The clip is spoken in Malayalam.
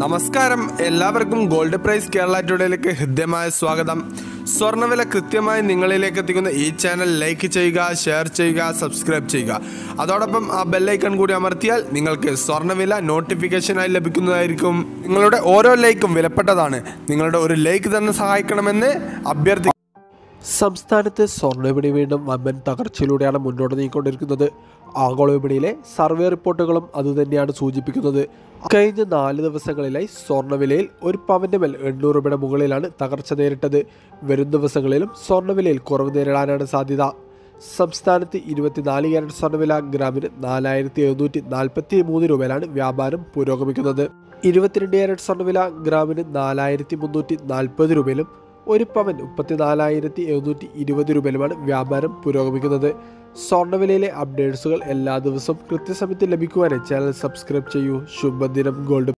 നമസ്കാരം എല്ലാവർക്കും ഗോൾഡ് പ്രൈസ് കേരള ടുഡേയിലേക്ക് ഹൃദ്യമായ സ്വാഗതം സ്വർണ്ണവില കൃത്യമായി നിങ്ങളിലേക്ക് എത്തിക്കുന്ന ഈ ചാനൽ ലൈക്ക് ചെയ്യുക ഷെയർ ചെയ്യുക സബ്സ്ക്രൈബ് ചെയ്യുക അതോടൊപ്പം ആ ബെല്ലൈക്കൺ കൂടി അമർത്തിയാൽ നിങ്ങൾക്ക് സ്വർണ്ണവില നോട്ടിഫിക്കേഷനായി ലഭിക്കുന്നതായിരിക്കും നിങ്ങളുടെ ഓരോ ലൈക്കും വിലപ്പെട്ടതാണ് നിങ്ങളുടെ ഒരു ലൈക്ക് തന്നെ സഹായിക്കണമെന്ന് അഭ്യർത്ഥി സംസ്ഥാനത്ത് സ്വർണ്ണവിപണി വീണ്ടും വമ്പൻ തകർച്ചയിലൂടെയാണ് മുന്നോട്ട് നീങ്ങിക്കൊണ്ടിരിക്കുന്നത് ആഗോള വിപണിയിലെ സർവേ റിപ്പോർട്ടുകളും അതുതന്നെയാണ് സൂചിപ്പിക്കുന്നത് കഴിഞ്ഞ നാല് ദിവസങ്ങളിലായി സ്വർണ്ണവിലയിൽ ഒരു പവന്റെ മേൽ എണ്ണൂറ് രൂപയുടെ മുകളിലാണ് തകർച്ച നേരിട്ടത് വരും ദിവസങ്ങളിലും സ്വർണ്ണവിലയിൽ കുറവ് നേരിടാനാണ് സാധ്യത സംസ്ഥാനത്ത് ഇരുപത്തിനാല് ക്യാരറ്റ് സ്വർണ്ണവില ഗ്രാമിന് നാലായിരത്തി എഴുന്നൂറ്റി നാൽപ്പത്തി മൂന്ന് രൂപയിലാണ് വ്യാപാരം പുരോഗമിക്കുന്നത് ഇരുപത്തിരണ്ട് ക്യാരറ്റ് സ്വർണ്ണവില ഗ്രാമിന് നാലായിരത്തി മുന്നൂറ്റി നാൽപ്പത് രൂപയിലും ഒരു പവൻ മുപ്പത്തിനാലായിരത്തി എഴുന്നൂറ്റി ഇരുപത് രൂപയിലുമാണ് വ്യാപാരം പുരോഗമിക്കുന്നത് സ്വർണ്ണവിലയിലെ അപ്ഡേറ്റ്സുകൾ എല്ലാ ദിവസവും കൃത്യസമയത്ത് ലഭിക്കുവാനായി ചാനൽ സബ്സ്ക്രൈബ് ചെയ്യൂ ശുഭദിനം ഗോൾഡ്